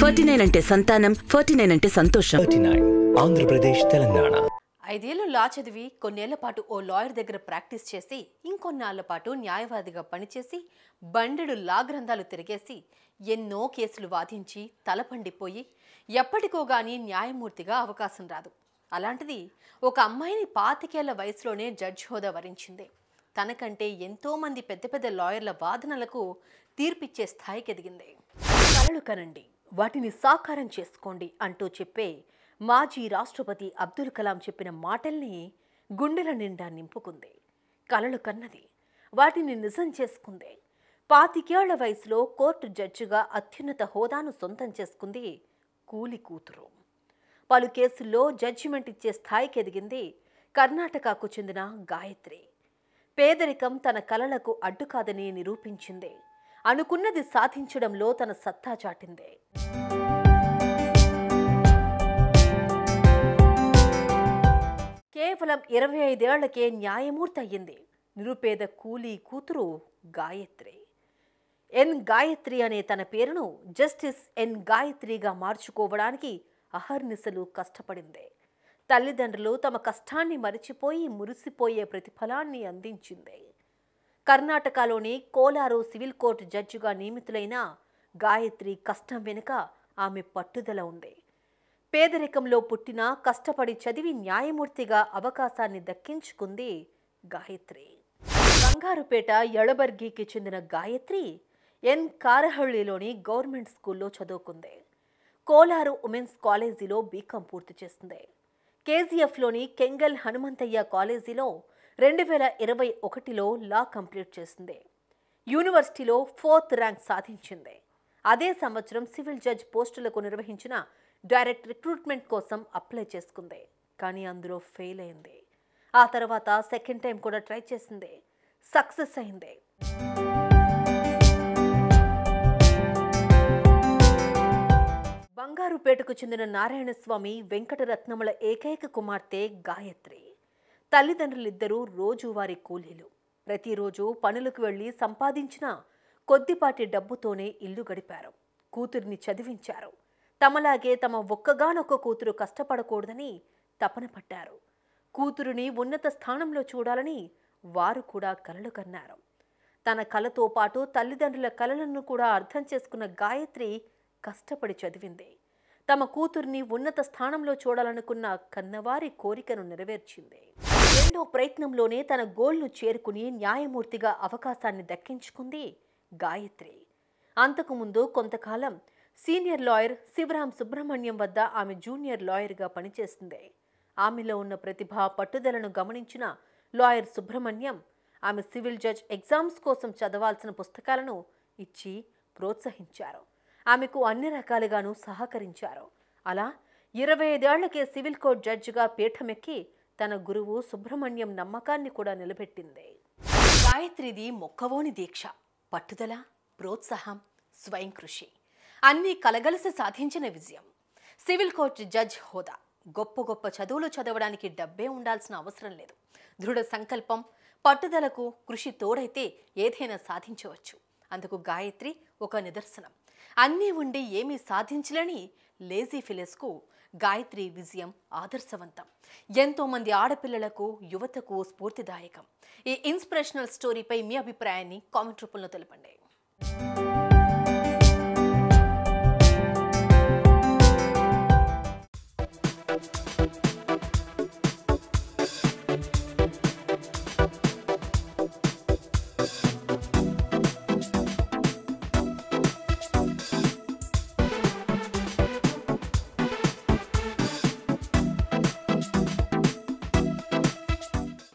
forty nine అంటే సంతానం forty nine అంటే సంతోషం థర్టీ నైన్ ఆంధ్రప్రదేశ్ తెలంగాణ ఐదేళ్లు లా చదివి కొన్నేళ్ల పాటు ఓ లాయర్ దగ్గర ప్రాక్టీస్ చేసి ఇంకొన్నాళ్ల పాటు న్యాయవాదిగా పనిచేసి బండెడు లా గ్రంథాలు తిరిగేసి ఎన్నో కేసులు వాదించి తలపండిపోయి ఎప్పటికో గాని న్యాయమూర్తిగా అవకాశం రాదు అలాంటిది ఒక అమ్మాయిని పాతికేళ్ల వయసులోనే జడ్జి హోదా వరించింది తనకంటే ఎంతో మంది పెద్ద పెద్ద లాయర్ల వాదనలకు తీర్పిచ్చే స్థాయికి ఎదిగింది కలలు కనండి వాటిని సాకారం చేసుకోండి అంటూ చెప్పే మాజీ రాష్ట్రపతి అబ్దుల్ కలాం చెప్పిన మాటల్ని గుండెల నిండా నింపుకుంది కలలు కన్నది వాటిని నిజం చేసుకుంది పాతికేళ్ల వయసులో కోర్టు జడ్జిగా అత్యున్నత హోదాను సొంతం చేసుకుంది కూలి కూతురు పలు కేసుల్లో జడ్జిమెంట్ ఇచ్చే స్థాయికి ఎదిగింది కర్ణాటకకు చెందిన గాయత్రి పేదరికం తన కలలకు అడ్డు కాదని నిరూపించింది అనుకున్నది సాధించడంలో తన సత్తా చాటింది కేవలం ఇరవై ఐదేళ్లకే న్యాయమూర్తి అయ్యింది నిరుపేద కూలీ కూతురు గాయత్రి ఎన్ గాయత్రి అనే తన పేరును జస్టిస్ ఎన్ గాయత్రిగా మార్చుకోవడానికి అహర్నిశలు కష్టపడింది తల్లిదండ్రులు తమ కష్టాన్ని మరిచిపోయి మురిసిపోయే ప్రతిఫలాన్ని అందించింది కర్ణాటకలోని కోలారు సివిల్ కోర్టు జడ్జిగా నియమితులైన గాయత్రి కష్టం వెనుక ఆమె పట్టుదల ఉంది పేదరికంలో పుట్టిన కష్టపడి చదివి న్యాయమూర్తిగా అవకాశాన్ని దక్కించుకుంది గాయత్రి బంగారుపేట ఎళబర్గికి చెందిన గాయత్రి ఎన్ కారహಳ್ಳಿలోని గవర్నమెంట్ స్కూల్లో చదువుకుంది కోలారు ఉమెన్స్ కాలేజీలో బీకాం పూర్తి చేసింది కేజీఎఫ్లోని కెంగల్ హనుమంతయ్య కాలేజీలో రెండు వేల ఇరవై ఒకటిలో లా కంప్లీట్ చేసింది యూనివర్సిటీలో ఫోర్త్ ర్యాంక్ సాధించింది అదే సంవత్సరం సివిల్ జడ్జ్ పోస్టులకు నిర్వహించిన డైరెక్ట్ రిక్రూట్మెంట్ కోసం అప్లై చేసుకుంది కానీ అందులో ఫెయిల్ అయింది ఆ తర్వాత సెకండ్ టైం కూడా ట్రై చేసింది సక్సెస్ అయింది బంగారుపేటకు చెందిన నారాయణస్వామి వెంకటరత్నముల ఏకైక కుమార్తె గాయత్రి తల్లిదండ్రులిద్దరూ రోజువారీ కూలీలు ప్రతిరోజు పనులకు వెళ్లి సంపాదించిన కొద్దిపాటి డబ్బుతోనే ఇల్లు గడిపారు కూతురిని చదివించారు తమలాగే తమ ఒక్కగానొక్క కూతురు కష్టపడకూడదని తపన పట్టారు కూతురుని ఉన్నత స్థానంలో చూడాలని వారు కూడా కలలు కన్నారు తన కలతో పాటు తల్లిదండ్రుల కలలను కూడా అర్థం చేసుకున్న గాయత్రి కష్టపడి చదివింది తమ కూతుర్ని ఉన్నత స్థానంలో చూడాలనుకున్న కన్నవారి కోరికను నెరవేర్చింది రెండో ప్రయత్నంలోనే తన గోల్ను చేరుకుని న్యాయమూర్తిగా అవకాశాన్ని దక్కించుకుంది గాయత్రి అంతకుముందు కొంతకాలం సీనియర్ లాయర్ శివరాం సుబ్రహ్మణ్యం వద్ద ఆమె జూనియర్ లాయర్గా పనిచేసింది ఆమెలో ఉన్న ప్రతిభ పట్టుదలను గమనించిన లాయర్ సుబ్రహ్మణ్యం ఆమె సివిల్ జడ్జ్ ఎగ్జామ్స్ కోసం చదవాల్సిన పుస్తకాలను ఇచ్చి ప్రోత్సహించారు ఆమెకు అన్ని రకాలుగాను సహకరించారు అలా ఇరవై ఐదేళ్లకే సివిల్ కోర్ట్ జడ్జిగా పీఠమెక్కి తన గురువు సుబ్రహ్మణ్యం నమ్మకాన్ని కూడా నిలబెట్టింది గాయత్రిది మొక్కవోని దీక్ష పట్టుదల ప్రోత్సాహం స్వయం కృషి అన్నీ కలగలిసి సాధించిన విజయం సివిల్ కోర్టు జడ్జ్ హోదా గొప్ప గొప్ప చదువులు చదవడానికి డబ్బే ఉండాల్సిన అవసరం లేదు దృఢ సంకల్పం పట్టుదలకు కృషి తోడైతే ఏదైనా సాధించవచ్చు అందుకు గాయత్రి ఒక నిదర్శనం అన్నీ ఉండి ఏమీ సాధించలేని లేజీ ఫిలెస్కు గాయత్రి విజయం ఆదర్శవంతం ఎంతో మంది ఆడపిల్లలకు యువతకు స్ఫూర్తిదాయకం ఈ ఇన్స్పిరేషనల్ స్టోరీపై మీ అభిప్రాయాన్ని కామెంట్ రూపంలో తెలపండి